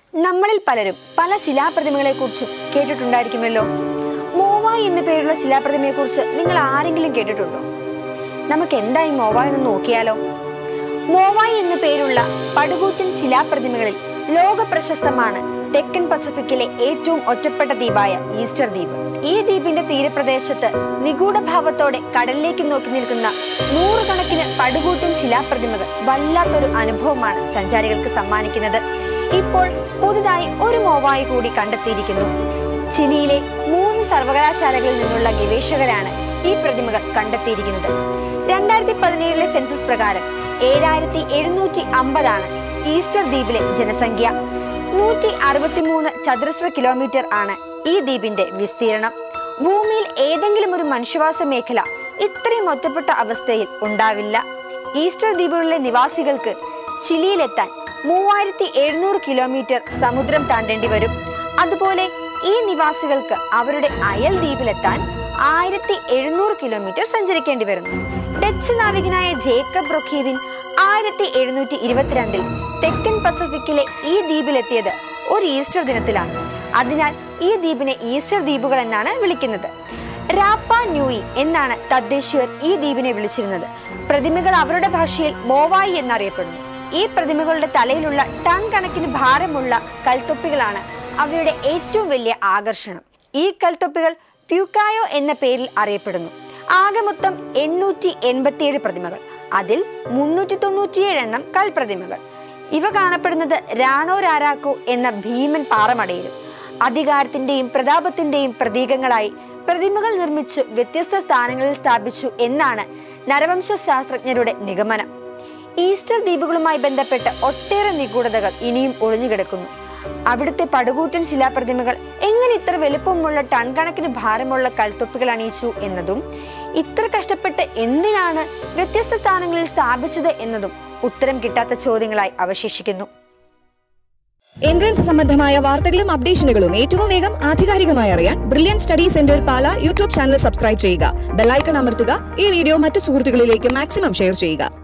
നമ്മളിൽ പലരും പല ശിലാപ്രതിമകളെ കുറിച്ചും കേട്ടിട്ടുണ്ടായിരിക്കുമല്ലോ മോവായി എന്ന പേരുള്ള ശിലാപ്രതിമയെ കുറിച്ച് നിങ്ങൾ ആരെങ്കിലും കേട്ടിട്ടുണ്ടോ നമുക്ക് എന്താ ഈ മോവായി എന്ന് നോക്കിയാലോ മോവായി എന്ന പേരുള്ള പടുകൂറ്റൻ ശിലാപ്രതിമകളിൽ ലോക പ്രശസ്തമാണ് തെക്കൻ പസഫിക്കിലെ ഏറ്റവും ഒറ്റപ്പെട്ട ദ്വീപായ ഈസ്റ്റർ ദ്വീപ് ഈ ദ്വീപിന്റെ തീരപ്രദേശത്ത് നിഗൂഢഭാവത്തോടെ കടലിലേക്ക് നോക്കി നിൽക്കുന്ന നൂറുകണക്കിന് പടുകൂറ്റൻ ശിലാപ്രതിമകൾ വല്ലാത്തൊരു അനുഭവമാണ് സഞ്ചാരികൾക്ക് സമ്മാനിക്കുന്നത് ഇപ്പോൾ പുതുതായി ഒരു മോവായി കൂടി കണ്ടെത്തിയിരിക്കുന്നു ചിലിയിലെ മൂന്ന് സർവകലാശാലകളിൽ നിന്നുള്ള ഗവേഷകരാണ് ഈ പ്രതിമകൾ കണ്ടെത്തിയിരിക്കുന്നത് രണ്ടായിരത്തി പതിനേഴിലെ സെൻസസ് പ്രകാരം ഏഴായിരത്തി എഴുന്നൂറ്റി അമ്പതാണ് ഈസ്റ്റർ ദ്വീപിലെ ജനസംഖ്യ നൂറ്റി അറുപത്തിമൂന്ന് ചതുരശ്ര കിലോമീറ്റർ ആണ് ഈ ദ്വീപിന്റെ വിസ്തീർണം ഭൂമിയിൽ ഏതെങ്കിലും ഒരു മനുഷ്യവാസ മേഖല ഇത്രയും ഒറ്റപ്പെട്ട അവസ്ഥയിൽ ഉണ്ടാവില്ല ഈസ്റ്റർ ദ്വീപുകളിലെ നിവാസികൾക്ക് ചിലിയിലെത്താൻ മൂവായിരത്തി എഴുന്നൂറ് കിലോമീറ്റർ സമുദ്രം താണ്ടേണ്ടി വരും അതുപോലെ ഈ നിവാസികൾക്ക് അവരുടെ അയൽ ദ്വീപിലെത്താൻ ആയിരത്തി എഴുന്നൂറ് കിലോമീറ്റർ സഞ്ചരിക്കേണ്ടി വരുന്നു ഡച്ച് നാവികനായ ജേക്കബ് റൊഖീവിൻ ആയിരത്തി എഴുന്നൂറ്റി ഇരുപത്തിരണ്ടിൽ തെക്കൻ പസഫിക്കിലെ ഈ ദ്വീപിലെത്തിയത് ഒരു ഈസ്റ്റർ ദിനത്തിലാണ് അതിനാൽ ഈ ദ്വീപിനെ ഈസ്റ്റർ ദ്വീപുകൾ എന്നാണ് വിളിക്കുന്നത് റാപ്പ ന്യൂയി എന്നാണ് തദ്ദേശീയർ ഈ ദ്വീപിനെ വിളിച്ചിരുന്നത് പ്രതിമകൾ അവരുടെ ഭാഷയിൽ മോവായി എന്നറിയപ്പെടുന്നു ഈ പ്രതിമകളുടെ തലയിലുള്ള ടൺ കണക്കിന് ഭാരമുള്ള കൽത്തൊപ്പികളാണ് അവയുടെ ഏറ്റവും വലിയ ആകർഷണം ഈ കൽത്തൊപ്പികൾ പ്യൂക്കായോ എന്ന പേരിൽ അറിയപ്പെടുന്നു ആകെ മൊത്തം എണ്ണൂറ്റി എൺപത്തിയേഴ് പ്രതിമകൾ അതിൽ മുന്നൂറ്റി തൊണ്ണൂറ്റിയേഴ് എണ്ണം കൽപ്രതിമകൾ ഇവ കാണപ്പെടുന്നത് രാണോ രാരാക്കോ എന്ന ഭീമൻ പാറമടയിലും അധികാരത്തിന്റെയും പ്രതാപത്തിന്റെയും പ്രതീകങ്ങളായി പ്രതിമകൾ നിർമ്മിച്ചു വ്യത്യസ്ത സ്ഥാനങ്ങളിൽ സ്ഥാപിച്ചു എന്നാണ് നരവംശ ശാസ്ത്രജ്ഞരുടെ നിഗമനം ഈസ്റ്റർ ദ്വീപുകളുമായി ബന്ധപ്പെട്ട് ഒട്ടേറെ നിഗൂഢതകൾ ഇനിയും ഒളിഞ്ഞുകിടക്കുന്നു അവിടുത്തെ പടുകൂറ്റൻ ശിലാപ്രതിമകൾ എങ്ങനെ ഇത്ര വലുപ്പമുള്ള ടൺ കണക്കിന് ഭാരമുള്ള കൽത്തൊപ്പികൾ അണിയിച്ചു എന്നതും ഇത്ര കഷ്ടപ്പെട്ട് എന്തിനാണ് വ്യത്യസ്ത സ്ഥാനങ്ങളിൽ സ്ഥാപിച്ചത് എന്നതും ഉത്തരം കിട്ടാത്ത ചോദ്യങ്ങളായി അവശേഷിക്കുന്നു എൻട്രൻസ് സംബന്ധമായ വാർത്തകളും അപ്ഡേഷനുകളും ഏറ്റവും വേഗം ആധികാരികമായി അറിയാൻ brilliant study centre Pala YouTube channel subscribe ചെയ്യുക ബെല്ലൈക്കൺ അമർത്തുക ഈ വീഡിയോ മറ്റു സുഹൃത്തുക്കളിലേക്ക് മാക്സിമം ഷെയർ ചെയ്യുക